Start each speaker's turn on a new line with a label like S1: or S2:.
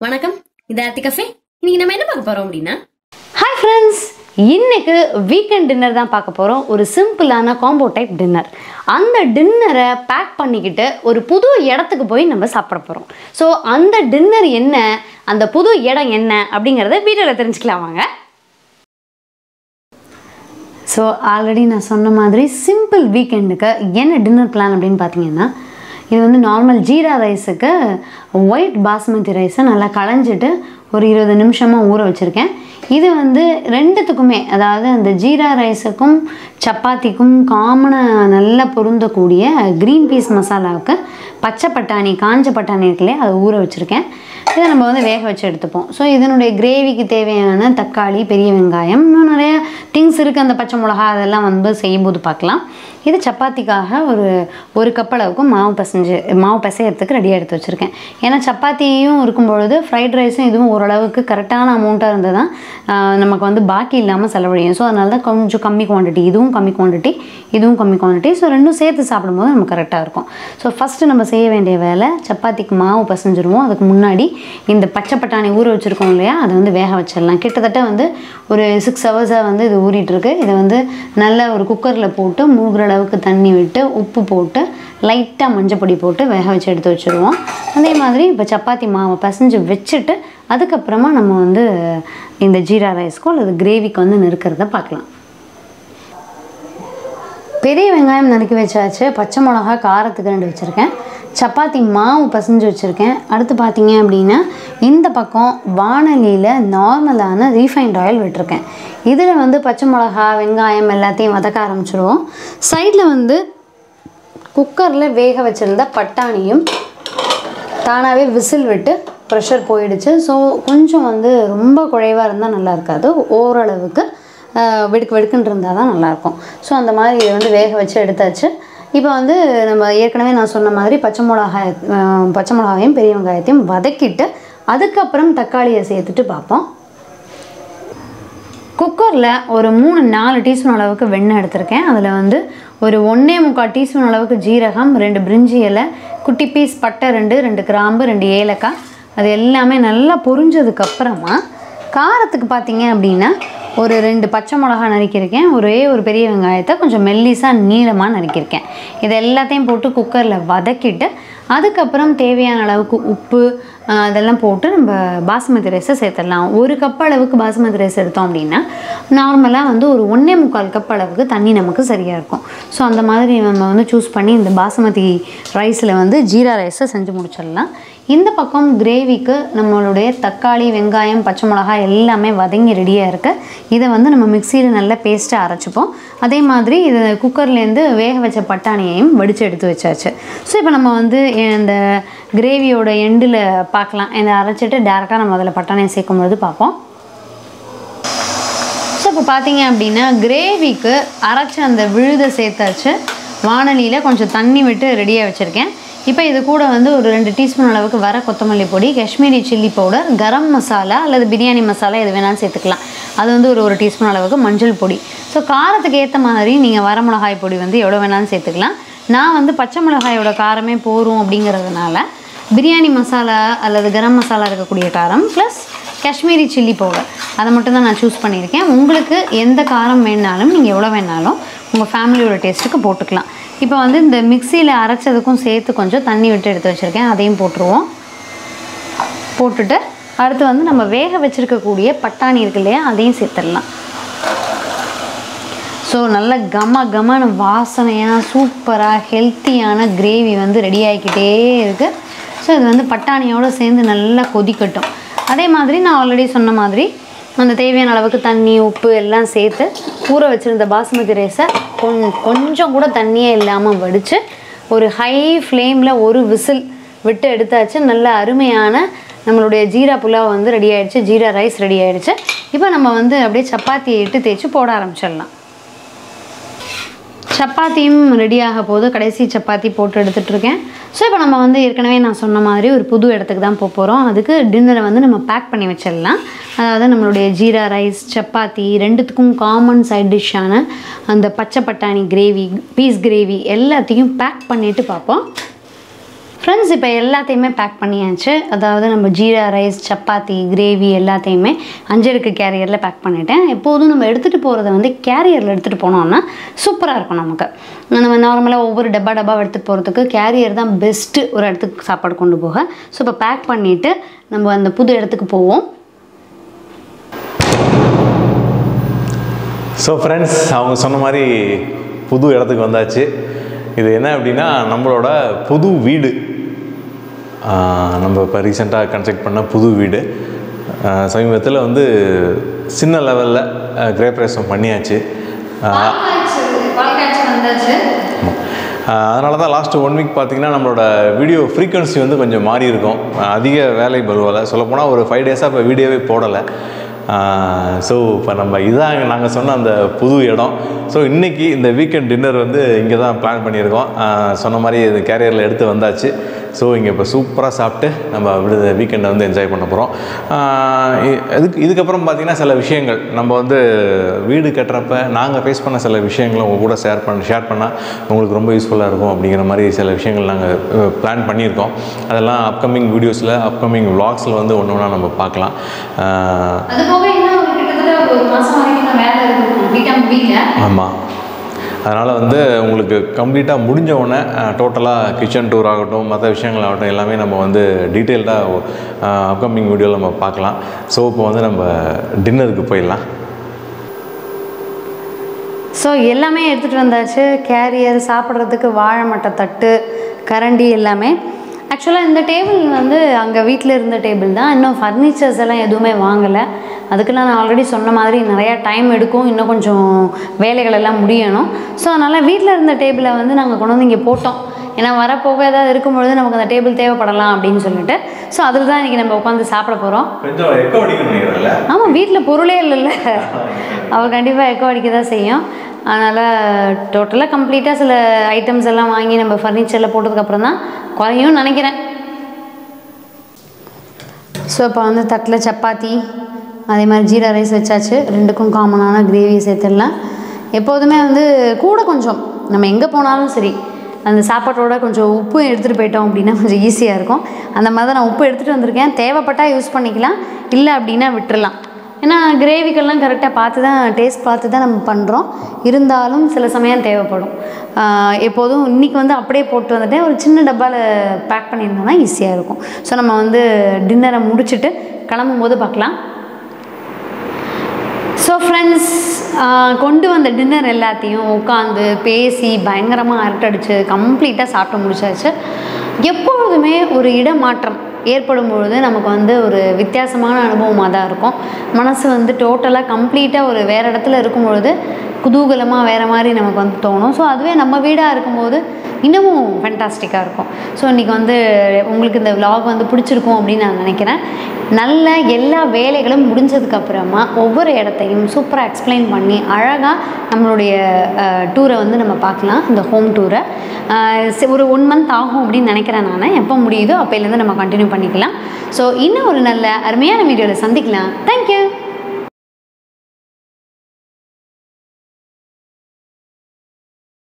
S1: வணக்கம் இது ஆர்த்தி கஃபே இன்னைக்கு நம்ம என்ன பார்க்க போறோம் அப்படின்னா
S2: ஹாய் ஃப்ரெண்ட்ஸ் இன்னைக்கு வீக்கெண்ட் டின்னர் தான் பார்க்க போகிறோம் ஒரு சிம்பிளான காம்போ டைப் டின்னர் அந்த டின்னரை பேக் பண்ணிக்கிட்டு ஒரு புது இடத்துக்கு போய் நம்ம சாப்பிட போகிறோம் ஸோ அந்த டின்னர் என்ன அந்த புது இடம் என்ன அப்படிங்கிறத வீடியோவில் தெரிஞ்சுக்கலாம் வாங்க ஸோ ஆல்ரெடி நான் சொன்ன மாதிரி சிம்பிள் வீக்கெண்டுக்கு என்ன டின்னர் பிளான் அப்படின்னு பார்த்தீங்கன்னா இது வந்து நார்மல் ஜீரா ரைஸுக்கு ஒயிட் பாஸ்மதி ரைஸை நல்லா களைஞ்சிட்டு ஒரு இருபது நிமிஷமாக ஊற வச்சுருக்கேன் இது வந்து ரெண்டுத்துக்குமே அதாவது அந்த ஜீரா ரைஸுக்கும் சப்பாத்திக்கும் காமனாக நல்லா பொருந்தக்கூடிய க்ரீன் பீஸ் மசாலாவுக்கு பச்சை பட்டாணி காஞ்ச பட்டாணி இருக்குல்லையே அதை ஊற வச்சுருக்கேன் இதை நம்ம வந்து வேக வச்சு எடுத்துப்போம் ஸோ இதனுடைய கிரேவிக்கு தேவையான தக்காளி பெரிய வெங்காயம் இன்னும் நிறைய திங்ஸ் இருக்குது அந்த பச்சை மிளகா அதெல்லாம் வந்து செய்யும்போது பார்க்கலாம் இது சப்பாத்திக்காக ஒரு ஒரு கப் அளவுக்கு மாவு பசைஞ்சு மாவு பிசையறதுக்கு ரெடியாக எடுத்து வச்சுருக்கேன் ஏன்னா சப்பாத்தியும் இருக்கும் பொழுது ஃப்ரைட் ரைஸும் இதுவும் ஓரளவுக்கு கரெக்டான அமௌண்ட்டாக இருந்தால் தான் ஆஹ், நமக்கு வந்து பாக்கி இல்லாமல் செலவழியும் ஸோ அதனால தான் கொஞ்சம் கம்மி குவான்டிட்டி இதுவும் கம்மி குவான்டிட்டி இதுவும் கம்மி குவான்டிட்டி ஸோ ரெண்டும் சேர்த்து சாப்பிடும்போது நமக்கு கரெக்டாக இருக்கும் ஸோ ஃபஸ்ட்டு நம்ம செய்ய வேண்டிய வேலை சப்பாத்திக்கு மாவு பசைஞ்சிருவோம் அதுக்கு முன்னாடி இந்த பச்சை பட்டாணி ஊற வச்சுருக்கோம் இல்லையா அதை வந்து வேக வச்சிடலாம் கிட்டத்தட்ட வந்து ஒரு சிக்ஸ் ஹவர்ஸாக வந்து இது ஊறிட்டு இருக்கு இதை வந்து நல்ல ஒரு குக்கரில் போட்டு மூழ்கிற அளவுக்கு தண்ணி விட்டு உப்பு போட்டு லைட்டாக மஞ்சப்பொடி போட்டு வேக வச்சு எடுத்து வச்சுருவோம் அதே மாதிரி இப்போ சப்பாத்தி மாவை பசைஞ்சு வச்சுட்டு அதுக்கப்புறமா நம்ம வந்து இந்த ஜீரா ரைஸ்க்கோ அல்லது கிரேவிக்கு வந்து நெருக்கிறத பார்க்கலாம் பெரிய வெங்காயம் நறுக்கி வச்சாச்சு பச்சை மிளகா காரத்துக்கு ரெண்டு வச்சுருக்கேன் சப்பாத்தி மாவு பசைஞ்சு வச்சுருக்கேன் அடுத்து பார்த்தீங்க அப்படின்னா இந்த பக்கம் வானலியில் நார்மலான ரீஃபைண்ட் ஆயில் விட்டுருக்கேன் இதில் வந்து பச்சை மிளகா வெங்காயம் எல்லாத்தையும் வதக்க ஆரம்பிச்சிடுவோம் சைடில் வந்து குக்கரில் வேக வச்சுருந்த பட்டாணியும் தானாகவே விசில் விட்டு ப்ரெஷர் போயிடுச்சு ஸோ கொஞ்சம் வந்து ரொம்ப குழைவாக இருந்தால் நல்லா இருக்காது ஓரளவுக்கு ஆஹ், வெடுக்கு வெடுக்குன்னு இருந்தால் தான் நல்லாயிருக்கும் ஸோ அந்த மாதிரி இதை வந்து வேக வச்சு எடுத்தாச்சு இப்போ வந்து நம்ம ஏற்கனவே நான் சொன்ன மாதிரி பச்சை மிளகாய் ஆஹ், பச்சை மிளகாயையும் பெரிய வெங்காயத்தையும் வதக்கிட்டு அதுக்கப்புறம் தக்காளியை சேர்த்துட்டு பார்ப்போம் குக்கரில் ஒரு மூணு நாலு டீஸ்பூன் அளவுக்கு வெண்ணெய் எடுத்திருக்கேன் அதில் வந்து ஒரு ஒன்றே முக்கால் டீஸ்பூன் அளவுக்கு ஜீரகம் ரெண்டு பிரிஞ்சி இலை குட்டி பீஸ் பட்டை ரெண்டு ரெண்டு கிராம்பு ரெண்டு ஏலக்காய் அது எல்லாமே நல்லா பொரிஞ்சதுக்கப்புறமா காரத்துக்கு பார்த்தீங்க அப்படின்னா ஒரு ரெண்டு பச்சை மிளகா நறுக்கியிருக்கேன் ஒரே ஒரு பெரிய வெங்காயத்தை கொஞ்சம் மெல்லிசாக நீளமாக நறுக்கியிருக்கேன் இது எல்லாத்தையும் போட்டு குக்கரில் வதக்கிட்டு அதுக்கப்புறம் தேவையான அளவுக்கு உப்பு ஆஹ், அதெல்லாம் போட்டு நம்ம பாஸ்மதி ரைஸை சேர்த்துடலாம் ஒரு கப் அளவுக்கு பாஸ்மதி ரைஸ் எடுத்தோம் அப்படின்னா நார்மலாக வந்து ஒரு ஒன்றே முக்கால் கப் அளவுக்கு தண்ணி நமக்கு சரியாக இருக்கும் ஸோ அந்த மாதிரி நம்ம வந்து சூஸ் பண்ணி இந்த பாஸ்மதி ரைஸில் வந்து ஜீரா ரைஸை செஞ்சு முடிச்சிடலாம் இந்த பக்கம் கிரேவிக்கு நம்மளுடைய தக்காளி வெங்காயம் பச்சை மிளகாய் எல்லாமே வதங்கி ரெடியாக இருக்குது இதை வந்து நம்ம மிக்சியில் நல்லா பேஸ்ட்டாக அரைச்சிப்போம் அதே மாதிரி இது குக்கர்லேருந்து வேக வச்ச பட்டாணியையும் வடித்து எடுத்து வச்சாச்சு ஸோ இப்போ நம்ம வந்து இந்த கிரேவியோட எண்டில் பார்க்கலாம் இதை அரைச்சிட்டு டேரெக்டாக நம்ம அதில் பட்டாணியை சேர்க்கும் பொழுது பார்ப்போம் ஸோ இப்போ பார்த்தீங்க அப்படின்னா கிரேவிக்கு அரைச்ச அந்த விழுதை சேர்த்தாச்சு வானலியில் கொஞ்சம் தண்ணி விட்டு ரெடியாக வச்சுருக்கேன் இப்போ இது கூட வந்து ஒரு ரெண்டு டீஸ்பூன் அளவுக்கு வர கொத்தமல்லி பொடி காஷ்மீரி சில்லி பவுடர் கரம் மசாலா அல்லது பிரியாணி மசாலா எது வேணாலும் சேர்த்துக்கலாம் அது வந்து ஒரு ஒரு டீஸ்பூன் அளவுக்கு மஞ்சள் பொடி ஸோ காரத்துக்கு ஏற்ற மாதிரி நீங்கள் வர மிளகாய் பொடி வந்து எவ்வளோ வேணாலும் சேர்த்துக்கலாம் நான் வந்து பச்சை மிளகாயோட காரமே போரும் அப்படிங்கிறதுனால பிரியாணி மசாலா அல்லது கரம் மசாலா இருக்கக்கூடிய காரம் ப்ளஸ் காஷ்மீரி சில்லி பவுடர் அதை மட்டும் தான் நான் சூஸ் பண்ணியிருக்கேன் உங்களுக்கு எந்த காரம் வேணாலும் நீங்கள் எவ்வளோ வேணாலும் உங்கள் ஃபேமிலியோட டேஸ்ட்டுக்கு போட்டுக்கலாம் இப்போ வந்து இந்த மிக்சியில் அரைச்சதுக்கும் சேர்த்து கொஞ்சம் தண்ணி விட்டு எடுத்து வச்சுருக்கேன் அதையும் போட்டுருவோம் போட்டுட்டு அடுத்து வந்து நம்ம வேக வச்சுருக்கக்கூடிய பட்டாணி இருக்கு இல்லையா அதையும் சேர்த்துடலாம் ஸோ நல்ல கம கமன வாசனையாக சூப்பராக ஹெல்த்தியான கிரேவி வந்து ரெடி ஆகிக்கிட்டே இருக்குது ஸோ இது வந்து பட்டாணியோடு சேர்ந்து நல்லா கொதிக்கட்டும் அதே மாதிரி நான் ஆல்ரெடி சொன்ன மாதிரி அந்த தேவையான அளவுக்கு தண்ணி உப்பு எல்லாம் சேர்த்து ஊற வச்சுருந்த பாஸ்மதி ரைஸை கொஞ் கொஞ்சம் கூட தண்ணியே இல்லாமல் வடித்து ஒரு ஹை ஃப்ளேமில் ஒரு விசில் விட்டு எடுத்தாச்சு நல்ல அருமையான நம்மளுடைய ஜீரா புலாவ் வந்து ரெடி ஆயிடுச்சு ஜீரா ரைஸ் ரெடி ஆயிடுச்சு இப்போ நம்ம வந்து அப்படியே சப்பாத்தியை இட்டு தேய்ச்சி போட ஆரம்பிச்சிடலாம் சப்பாத்தியும் ரெடியாக போது கடைசி சப்பாத்தி போட்டு எடுத்துட்டு இருக்கேன் ஸோ இப்போ நம்ம வந்து ஏற்கனவே நான் சொன்ன மாதிரி ஒரு புது இடத்துக்கு தான் போக போகிறோம் அதுக்கு டின்னரை வந்து நம்ம பேக் பண்ணி வச்சிடலாம் அதாவது நம்மளுடைய ஜீரா ரைஸ் சப்பாத்தி ரெண்டுத்துக்கும் காமன் சைட் டிஷ்ஷான அந்த பச்சை பட்டாணி கிரேவி பீஸ் கிரேவி எல்லாத்தையும் பேக் பண்ணிட்டு பார்ப்போம் ஃப்ரெண்ட்ஸ் இப்போ எல்லாத்தையுமே பேக் பண்ணியாச்சு அதாவது நம்ம ஜீரா ரைஸ் சப்பாத்தி கிரேவி எல்லாத்தையுமே அஞ்சடுக்கு கேரியரில் பேக் பண்ணிட்டேன் எப்போதும் நம்ம எடுத்துகிட்டு போகிறத வந்து கேரியரில் எடுத்துகிட்டு போனோம்னா சூப்பராக இருக்கும் நமக்கு நம்ம நார்மலாக ஒவ்வொரு டப்பா டப்பா எடுத்துகிட்டு போகிறதுக்கு கேரியர் தான் பெஸ்ட்டு ஒரு இடத்துக்கு சாப்பாடு கொண்டு போக ஸோ இப்போ பேக் பண்ணிவிட்டு நம்ம அந்த புது இடத்துக்கு போவோம்
S3: ஸோ ஃப்ரெண்ட்ஸ் அவங்க சொன்ன மாதிரி புது இடத்துக்கு வந்தாச்சு இது என்ன அப்படின்னா நம்மளோட புது வீடு ஆஹ் நம்ம இப்போ ரீசெண்டாக கன்ஸ்ட்ரக்ட் பண்ண புது வீடு ஆஹ் சமீபத்தில் வந்து சின்ன லெவலில் கிரேப்ரேசம் பண்ணியாச்சு ஆஹ்
S2: வந்தாச்சு
S3: அதனால தான் லாஸ்ட் ஒன் வீக் பார்த்தீங்கன்னா நம்மளோட வீடியோ ஃப்ரீக்வன்சி வந்து கொஞ்சம் மாறி இருக்கும் அதிக வேலை பருவலை சொல்லப்போனால் ஒரு ஃபைவ் டேஸாக இப்போ வீடியோவே போடலை ஸோ இப்போ நம்ம இதான் நாங்கள் சொன்ன அந்த புது இடம் ஸோ இன்றைக்கி இந்த வீக்கெண்ட் டின்னர் வந்து இங்கே தான் பிளான் பண்ணியிருக்கோம் ஆஹ் சொன்ன மாதிரி இது கேரியரில் எடுத்து வந்தாச்சு ஸோ இங்கே இப்போ சூப்பராக சாப்பிட்டு நம்ம விடு வீக்கெண்டை வந்து என்ஜாய் பண்ண போகிறோம் இதுக்கு இதுக்கப்புறம் பார்த்திங்கன்னா சில விஷயங்கள் நம்ம வந்து வீடு கட்டுறப்ப நாங்கள் ஃபேஸ் பண்ண சில விஷயங்களை உங்கள் கூட ஷேர் பண்ண ஷேர் பண்ணால் உங்களுக்கு ரொம்ப யூஸ்ஃபுல்லாக இருக்கும் அப்படிங்கிற மாதிரி சில விஷயங்கள் நாங்கள் பிளான் பண்ணியிருக்கோம் அதெல்லாம் அப்கமிங் வீடியோஸில் அப்கமிங் vlogsல வந்து ஒன்று ஒன்றா நம்ம பார்க்கலாம் ஆஹ்
S2: அது போக இன்னும் ஒரு கிட்டத்தட்ட ஒரு மாதம் வரைக்கும் நான் வேலை இருக்கும் கம்ப்ளீட்டாக முடியல
S3: ஆமாம் அதனால் வந்து உங்களுக்கு கம்ப்ளீட்டாக முடிஞ்ச உடனே டோட்டலாக கிச்சன் டூர் ஆகட்டும் மற்ற விஷயங்கள் ஆகட்டும் எல்லாமே நம்ம வந்து டீட்டெயில்டாக அப்கமிங் வீடியோவில் நம்ம பார்க்கலாம் ஸோ இப்போ வந்து நம்ம டின்னருக்கு போயிடலாம்
S2: ஸோ எல்லாமே எடுத்துகிட்டு வந்தாச்சு கேரியர் சாப்பிட்றதுக்கு வாழை மட்டை தட்டு கரண்டி எல்லாமே ஆக்சுவலாக இந்த டேபிள் வந்து அங்கே வீட்டில் இருந்த டேபிள் தான் இன்னும் ஃபர்னிச்சர்ஸ் எல்லாம் எதுவுமே வாங்கலை அதுக்கெல்லாம் நான் ஆல்ரெடி சொன்ன மாதிரி நிறையா டைம் எடுக்கும் இன்னும் கொஞ்சம் வேலைகள் எல்லாம் முடியணும் ஸோ அதனால் வீட்டில் இருந்த டேபிளை வந்து நாங்கள் கொண்டு வந்து இங்கே போட்டோம் ஏன்னா வரப்போக ஏதாவது இருக்கும்பொழுது நமக்கு அந்த டேபிள் தேவைப்படலாம் அப்படின்னு சொல்லிட்டு ஸோ அதில் தான் இன்றைக்கி நம்ம உட்காந்து சாப்பிட போகிறோம்
S3: கொஞ்சம் எக்கோ அடிக்கணும் நினைக்கிறேன்ல
S2: ஆமாம் வீட்டில் பொருளே இல்லைல்ல அவள் கண்டிப்பாக எக்கோ அடிக்க தான் செய்யும் அதனால் டோட்டலாக கம்ப்ளீட்டாக சில ஐட்டம்ஸ் எல்லாம் வாங்கி நம்ம ஃபர்னிச்சரில் போட்டதுக்கப்புறம் தான் குறையும் நினைக்கிறேன் ஸோ இப்போ வந்து தட்டில் சப்பாத்தி அதே மாதிரி ஜீரா ரைஸ் வச்சாச்சு ரெண்டுக்கும் காமனான கிரேவி சேர்த்துடலாம் எப்போதுமே வந்து கூட கொஞ்சம் நம்ம எங்கே போனாலும் சரி அந்த சாப்பாட்டோட கொஞ்சம் உப்பு எடுத்துகிட்டு போயிட்டோம் அப்படின்னா கொஞ்சம் ஈஸியாக இருக்கும் அந்த மாதிரி தான் நான் உப்பு எடுத்துகிட்டு வந்திருக்கேன் தேவைப்பட்டால் யூஸ் பண்ணிக்கலாம் இல்லை அப்படின்னா விட்டுறலாம் ஏன்னா கிரேவிக்கெல்லாம் கரெக்டாக பார்த்து தான் டேஸ்ட் பார்த்து தான் நம்ம பண்ணுறோம் இருந்தாலும் சில சமயம் தேவைப்படும் ஆஹ் எப்போதும் இன்றைக்கி வந்து அப்படியே போட்டு வந்துட்டேன் ஒரு சின்ன டப்பாவில் பேக் பண்ணியிருந்தோம்னா ஈஸியாக இருக்கும் ஸோ நம்ம வந்து டின்னரை முடிச்சுட்டு கிளம்பும் போது பார்க்கலாம் ஸோ ஃப்ரெண்ட்ஸ் கொண்டு வந்த டின்னர் எல்லாத்தையும் உட்காந்து பேசி பயங்கரமாக அரட்டடிச்சு கம்ப்ளீட்டாக சாப்பிட்டு முடிச்சாச்சு எப்பொழுதுமே ஒரு இடமாற்றம் ஏற்படும் பொழுது நமக்கு வந்து ஒரு வித்தியாசமான அனுபவமாக தான் இருக்கும் மனசு வந்து டோட்டலாக கம்ப்ளீட்டாக ஒரு வேறு இடத்துல இருக்கும் பொழுது குதூகலமாக வேறு மாதிரி நமக்கு வந்து தோணும் ஸோ அதுவே நம்ம வீடாக இருக்கும்போது இன்னமும் ஃபென்டாஸ்டிக்காக இருக்கும் ஸோ இன்றைக்கி வந்து உங்களுக்கு இந்த vlog வந்து பிடிச்சிருக்கும் அப்படின்னு நான் நினைக்கிறேன் நல்ல எல்லா வேலைகளும் முடிஞ்சதுக்கப்புறமா ஒவ்வொரு இடத்தையும் சூப்பராக எக்ஸ்பிளைன் பண்ணி அழகாக நம்மளுடைய டூரை வந்து நம்ம பார்க்கலாம் இந்த ஹோம் டூரை ஒரு ஒன் மந்த் ஆகும் அப்படின்னு நினைக்கிறேன் நான் எப்போ முடியுதோ அப்போலேருந்து நம்ம கண்டினியூ பண்ணிக்கலாம் ஸோ இன்னும் ஒரு நல்ல அருமையான வீடியோவில் சந்திக்கலாம் தேங்க்யூ